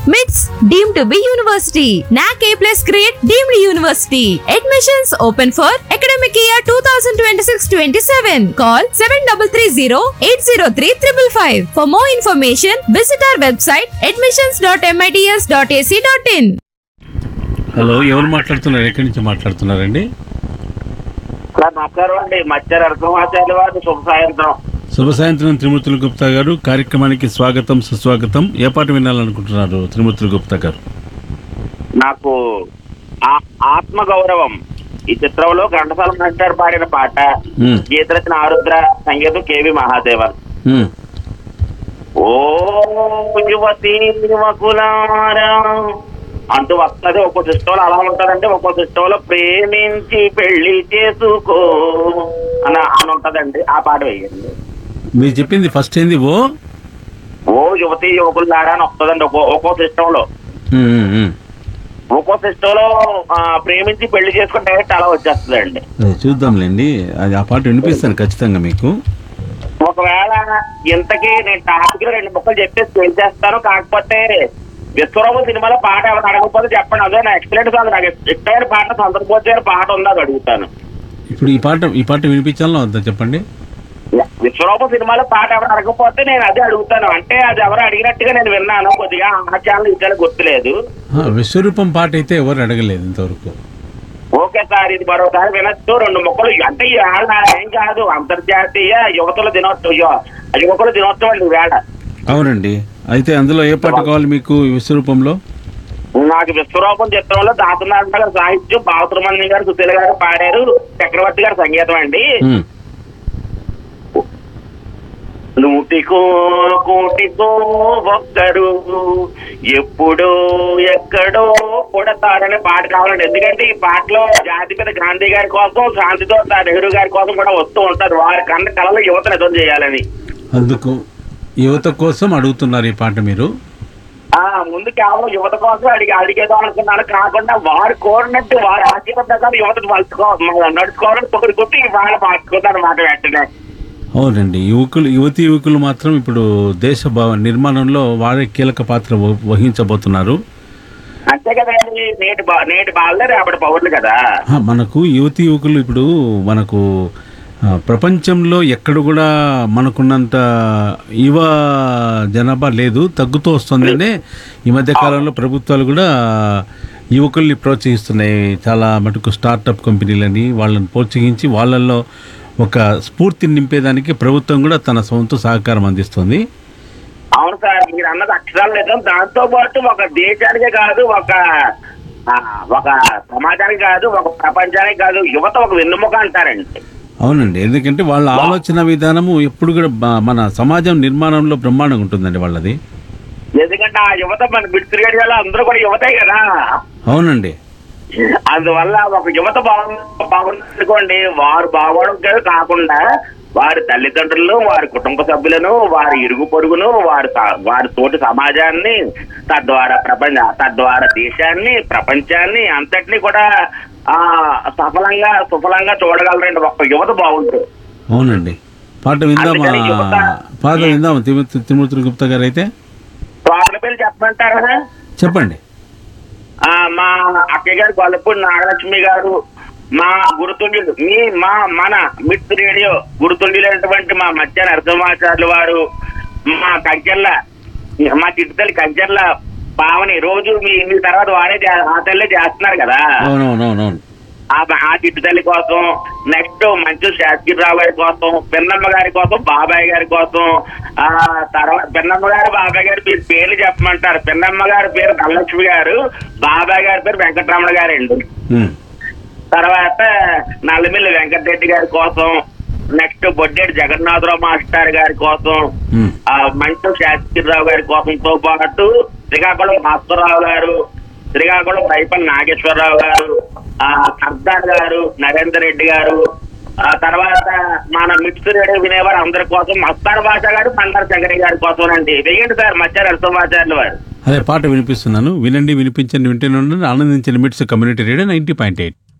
MITS deemed to be university. NAC A plus grade deemed university. Admissions open for academic year 2026-27. Call 7330-803-555. For more information, visit our website admissions.mits.ac.in. Hello ఎవరు మాట్లాడుతున్నారు ఎక్కడి నుంచి మాట్లాడుతున్నారండి sir నమస్కారం అండి మధ్య నరసింహాచార్య వారి శుభ సాయంత్రం శుభ సాయంత్రం త్రిమూర్తుల గుప్తా గారు కార్యక్రమానికి స్వాగతం సుస్వాగతం ఏ పాట వినాలనుకుంటున్నారు త్రిమూర్తుల గుప్తా గారు నాకు ఆ- ఆత్మ గౌరవం ఈ చిత్రంలో ఘంటసాల మాస్టర్ పాడిన పాట మ్మ్. గీతరచన ఆరుద్ర సంగీతం కేవి మహాదేవన్ మ్మ్. ఓ యువతి యువకులారా అంటూ వస్తుంది ఒక్కో సిస్టంలో అలా ఉంటదంటే ఒక్కో సిస్టంలో ప్రేమించి పెళ్లి చేసుకో అని అని ఉంటదండి ఆ పాట వేయండి మీరు చెప్పింది ఫస్ట్ ఏంది ఓ ఓ యువతి యువకులారా అని వస్తుందండి ఒక్కో ఒక్కో సిస్టంలో మ్మ్, మ్మ్, మ్మ్. ఒక్కో సిస్టంలో ఆ, ప్రేమించి పెళ్లి చేసుకుంటే డైరెక్ట్ అలా వచ్చేస్తుందండి అది చూద్దాంలేండి అది ఆ పాట వినిపిస్తాను ఖచ్చితంగా మీకు ఒకవేళ ఇంతకీ నేను టాపిక్ రెండు ముక్కలు చెప్పేసి చేస్తాను కాకపోతే విశ్వరూప సినిమాలో పాట ఎవరు అడగకపోతే చెప్పండి అదే నా ఎక్సలెంట్ కాదు నాకు ఇష్టమైన పాట సందర్భోచ్చిన పాట ఉందా అది అడుగుతాను ఇప్పుడు ఈ పాట ఈ పాట వినిపించాలో వద్దా చెప్పండి విశ్వరూప సినిమాలో పాట ఎవరు అడగకపోతే నేను అదే అడుగుతాను అంటే అది ఎవరు అడిగినట్టుగా నేను విన్నాను కొద్దిగా ఆ ఛానల్ ఈ ఛానల్ గుర్తులేదు ఆ, విశ్వరూపం పాట అయితే ఎవరు అడగలేదు ఇంతవరకు ఓకే సార్ ఇది మరోసారి వినొచ్చు రెండు మొక్కలు అంటే ఈ వేళ ఏం కాదు అంతర్జాతీయ యువతుల దినోత్సవం యు- యువకుల దినోత్సవం అండి ఈ వేళ అవునండి అయితే అందులో ఏ పాట కావాలి మీకు ఈ విశ్వరూపంలో నాకు విశ్వరూపం చిత్రంలో దాసనారాయణ గారు సాహిత్యం బాలసుబ్రహ్మణ్యం గారు సుశీల గారు పాడారు చక్రవర్తి గారు సంగీతం అండి మ్మ్. నూటికో కోటికో ఒక్కడు ఎప్పుడో ఎక్కడో పుడతారనే పాట కావాలండి ఎందుకంటే ఈ పాటలో జాతిపిత గాంధీ గారి కోసం శాంతిదోత నెహ్రూ గారి కోసం కూడా వస్తూ ఉంటారు వారి కన్న కళలో యువత నిజం చేయాలని అందుకు యువత కోసం అడుగుతున్నారు ఈ పాట మీరు ఆ ముందు కేవలం యువత కోసం అడిగి అడిగేదాం అనుకున్నాను కాకుండా వారు కోరినట్టు వారి ఆశీర్వ ప్రకారం యువత మలుచుకో నడుచుకోవాలని పొగరు కొట్టి వాళ్ళ మార్చుకుంటాను మాట వెంటనే అవునండి యువకులు యువతి యువకులు మాత్రం ఇప్పుడు దేశ భావ నిర్మాణంలో వారే కీలక పాత్ర వ- వహించబోతున్నారు అంతే కదండి నేటి బా నేటి బాలే రేపటి పౌరులు కదా ఆ, మనకు యువతి యువకులు ఇప్పుడు మనకు ఆ, ప్రపంచంలో ఎక్కడ కూడా మనకున్నంత యువ జనాభా లేదు తగ్గుతూ వస్తుందనే ఈ మధ్య కాలంలో ప్రభుత్వాలు కూడా యువకుల్ని ప్రోత్సహిస్తున్నాయి చాలా మటుకు స్టార్టప్ కంపెనీలని వాళ్ళని ప్రోత్సహించి వాళ్ళల్లో ఒక స్ఫూర్తిని నింపేదానికి ప్రభుత్వం కూడా తన సొంత సహకారం అందిస్తుంది అవును సార్ మీరు అన్నది అక్షరాలు నిజం దాంతో పాటు ఒక దేశానికే కాదు ఒక ఆ, ఒక సమాజానికి కాదు ఒక ప్రపంచానికి కాదు యువత ఒక వెన్నుముక అంటారండి అవునండి ఎందుకంటే వాళ్ళ ఆలోచన విధానము ఎప్పుడు కూడా బ- మన సమాజం నిర్మాణంలో బ్రహ్మాండంగా ఉంటుందండి వాళ్ళది ఎందుకంటే ఆ యువత మన బిడ్స్ రేడియోలో అందరూ కూడా యువతే కదా అవునండి అందువల్ల ఒక యువత బాగు బాగుందనుకోండి వారు బాగోవడం కాకుండా వారి తల్లిదండ్రులను వారి కుటుంబ సభ్యులను వారి ఇరుగు పొరుగును వారి స- వారి తోటి సమాజాన్ని తద్వారా ప్రపంచ తద్వారా దేశాన్ని ప్రపంచాన్ని అంతటినీ కూడా ఆ సఫలంగా సుఫలంగా చూడగలరండి ఒక యువత బాగుంటుంది అవునండి పాట విందామా అందుకని యువత- పాట విందామా తిరుమూర్తి తిరుమూర్తి గుప్తా గారు అయితే వాళ్ళ పేరు చెప్పమంటారా చెప్పండి ఆ మా అక్కయ్య గారు గొల్లపూడి నాగలక్ష్మి గారు మా గురుతుండ్యులు మీ మా మన మిత్ రేడియో గురుతుండ్యులైనటువంటి మా మధ్య నరసింహాచార్యులు వారు మా కంచెర్ల మా చిట్టుతల్లి కంచెర్ల పావని రోజు మీ మీ తర్వాత వాడే చే- ఆ తల్లే చేస్తున్నారు కదా అవునవునవునవును ఆ ఆ చిట్టు తల్లి కోసం నెక్స్ట్ మంచు శాస్త్రిరావు గారి కోసం పిన్నమ్మ గారి కోసం బాబాయ్ గారి కోసం ఆ తర్వాత పిన్నమ్మ గారు బాబాయ్ గారి పేరు పేర్లు చెప్పమంటారు పిన్నమ్మ గారి పేరు ధనలక్ష్మి గారు బాబాయ్ గారి పేరు వెంకటరమణ గారండి ఉమ్. తర్వాత నల్లమిల్లి వెంకటరెడ్డి గారి కోసం నెక్స్ట్ బొడ్డేటి జగన్నాథరావు మాస్టర్ గారి కోసం ఉమ్. ఆ మంచు శాస్త్రిరావు గారి కోసంతో పాటు శ్రీకాకుళం భాస్కరరావు గారు శ్రీకాకుళం రైపల్ నాగేశ్వరరావు గారు ఆ సర్దార్ గారు నరేందర్ రెడ్డి గారు ఆ తర్వాత మన మిక్స్ రేడియో వినేవారు అందరి కోసం మస్తార్ భాష గారు పండర్ శంకరి గారి కోసం అండి వెయ్యండి సార్ మధ్య నరసింహాచార్యులు వారు అదే పాట వినిపిస్తున్నాను వినండి వినిపించండి వింటూనే ఉండండి ఆనందించండి MITS community radio ninety point eight